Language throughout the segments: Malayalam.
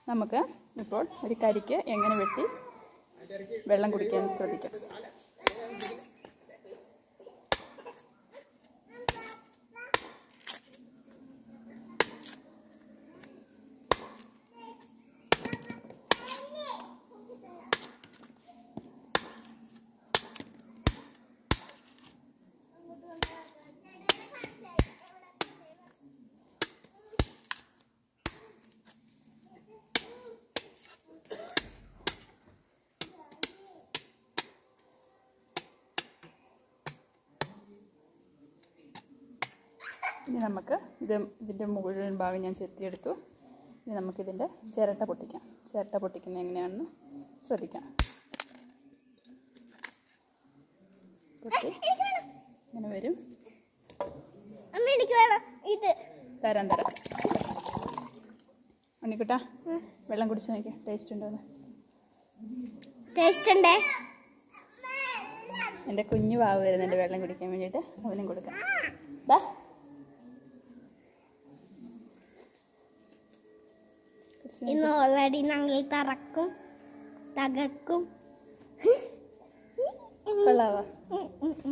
നമുക്ക് ഇപ്പോൾ ഒരു കരിക്ക് എങ്ങനെ വെട്ടി വെള്ളം കുടിക്കാൻ ശ്രദ്ധിക്കാം ഇനി നമുക്ക് ഇത് ഇതിൻ്റെ മുഴുവൻ ഭാഗം ഞാൻ ചെത്തിയെടുത്തു ഇനി നമുക്കിതിൻ്റെ ചിരട്ട പൊട്ടിക്കാം ചിരട്ട പൊട്ടിക്കുന്നത് എങ്ങനെയാണെന്ന് ശ്രദ്ധിക്കാം പൊട്ടി ഇങ്ങനെ വരും അമ്മ എനിക്ക് വേണം ഇത് തരാം തരാം ഉണ്ണിക്കുട്ടാ വെള്ളം കുടിച്ച് നോക്കി ടേസ്റ്റ് ഉണ്ടോന്ന് ടേസ്റ്റ് ഉണ്ടേ എൻ്റെ കുഞ്ഞു വാവ് വരുന്നുണ്ട് വെള്ളം കുടിക്കാൻ വേണ്ടിയിട്ട് അവനും കൊടുക്കാം ദാ കുറച്ച് നേരം ഇന്ന് ഓൾറെഡി ഞങ്ങൾ തറക്കും തകർക്കും കൊള്ളാവാ ഉം, ഉം, ഉം.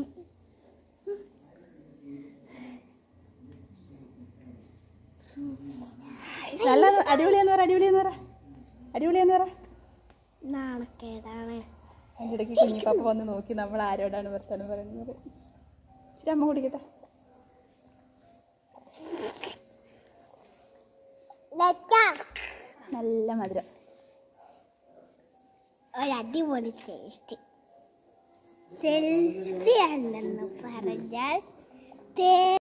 നല്ല അടിപൊളിയെന്ന് പറ അടിപൊളിയെന്ന് പറ അടിപൊളിയെന്ന് പറ നാണക്കേടാണ് അതിൻ്റെ ഇടയ്ക്ക് കുഞ്ഞിപ്പാപ്പ വന്ന് നോക്കി നമ്മൾ ആരോടാണ് വർത്താനം പറയുന്നത് ഇച്ചിരി അമ്മ കുടിക്കട്ടെ നല്ല മധുരം ഒരടിപൊളി ടേസ്റ്റ് സെൽഫി അല്ലെന്ന് പറഞ്ഞാൽ തേ